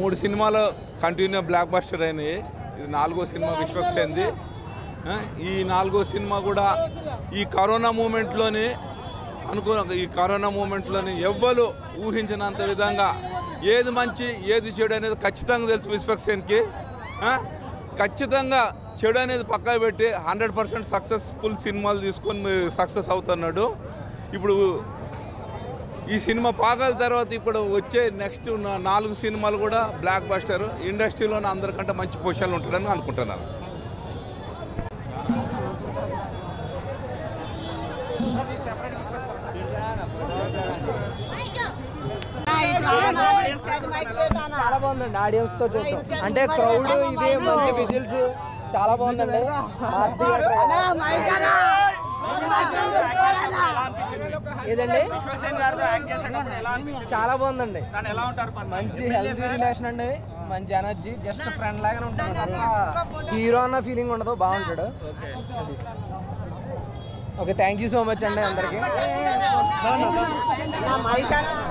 మూడు సినిమాలు continue block buster అయినాయి ఇది నాలుగో సినిమా విశ్వక్సేన్ది ఆ, ఈ నాలుగో సినిమా కూడా ఈ కరోనా మూమెంట్లోని అనుకో ఈ కరోనా మూమెంట్లోని ఎవ్వరు ఊహించినంత విధంగా ఏది మంచి ఏది చెడు అనేది ఖచ్చితంగా తెలుసు విశ్వక్సేన్కి ఆ, ఖచ్చితంగా చెడు అనేది పక్కన పెట్టి హండ్రెడ్ పర్సెంట్ సక్సెస్ఫుల్ సినిమాలు తీసుకొని సక్సెస్ అవుతున్నాడు ఇప్పుడు ఈ సినిమా పాకాల తర్వాత ఇప్పుడు వచ్చే నెక్స్ట్ నా- నాలుగు సినిమాలు కూడా బ్లాక్ బస్టర్ ఇండస్ట్రీలోనే అందరికంటే మంచి పొజిషన్లు ఉంటాడని అనుకుంటున్నాను చాలా బాగుందండి ఆడియన్స్ తో చూద్దాం అంటే క్రౌడ్ ఇది మంచి విజిల్స్ చాలా బాగుందండి మాస్ థియేటర్. ఏదండి చాలా బాగుందండి మంచి హెల్తీ రిలేషన్ అండి మంచి ఎనర్జీ జస్ట్ ఫ్రెండ్ లాగానే ఉంటాడు హీరో అన్న ఫీలింగ్ ఉండదు బాగుంటాడు అది. Okay thank you so much అండి అందరికి